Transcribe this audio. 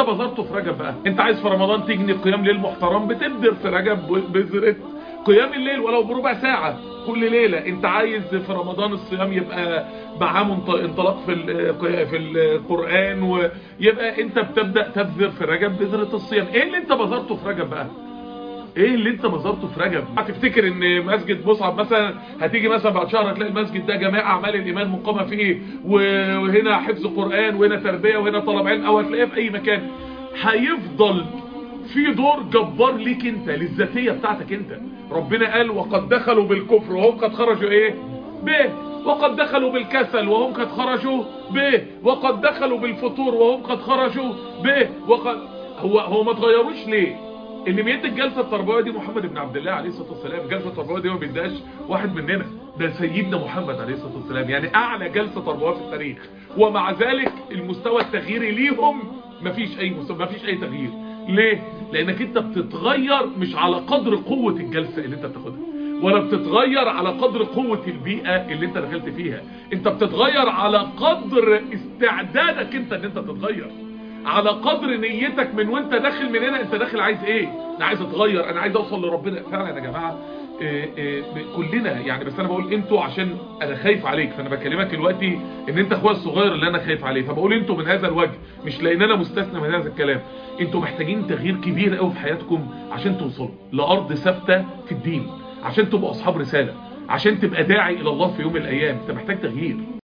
بذرته في رجب بقى انت عايز في رمضان تجني قيام ليل محترم بتبدر في رجب بذره قيام الليل ولو بربع ساعة كل ليلة انت عايز في رمضان الصيام يبقى معاه انطلاق في في القرآن ويبقى انت بتبدأ تبذر في رجب بذرة الصيام ايه اللي انت بذرته في رجب بقى ايه اللي انت بذرته في رجب هتفتكر ان مسجد مصعب مثلا هتيجي مثلا بعد شهر هتلاقي المسجد ده جماعة اعمال الايمان مقامة فيه وهنا حفظ قرآن وهنا تربية وهنا طلب علم او هتلاقيه في اي مكان هيفضل في دور جبار ليك انت للذاتية بتاعتك انت ربنا قال وقد دخلوا بالكفر وهم قد خرجوا ايه به وقد دخلوا بالكسل وهم قد خرجوا به وقد دخلوا بالفطور وهم قد خرجوا به وقد هو هو ما اتغيروش ليه ان بيد الجلسه التربويه دي محمد بن عبد الله عليه الصلاه والسلام الجلسه التربويه دي ما بيداش واحد مننا ده سيدنا محمد عليه الصلاه والسلام يعني اعلى جلسه تربويه في التاريخ ومع ذلك المستوى التغييري ليهم مفيش اي مستوى مفيش اي تغيير ليه لانك انت بتتغير مش على قدر قوة الجلسة اللي انت بتاخدها ولا بتتغير على قدر قوة البيئة اللي انت دخلت فيها انت بتتغير على قدر استعدادك انت ان انت تتغير على قدر نيتك من وانت داخل من هنا انت داخل عايز ايه انا عايز اتغير انا عايز اوصل لربنا فعلا يا جماعة إيه إيه كلنا يعني بس انا بقول انتوا عشان انا خايف عليك فانا بكلمك دلوقتي ان انت اخويا الصغير اللي انا خايف عليه فبقول انتوا من هذا الوجه مش لان انا مستثنى من هذا الكلام انتوا محتاجين تغيير كبير قوي في حياتكم عشان توصلوا لارض ثابته في الدين عشان تبقوا اصحاب رساله عشان تبقى داعي الى الله في يوم من الايام انت محتاج تغيير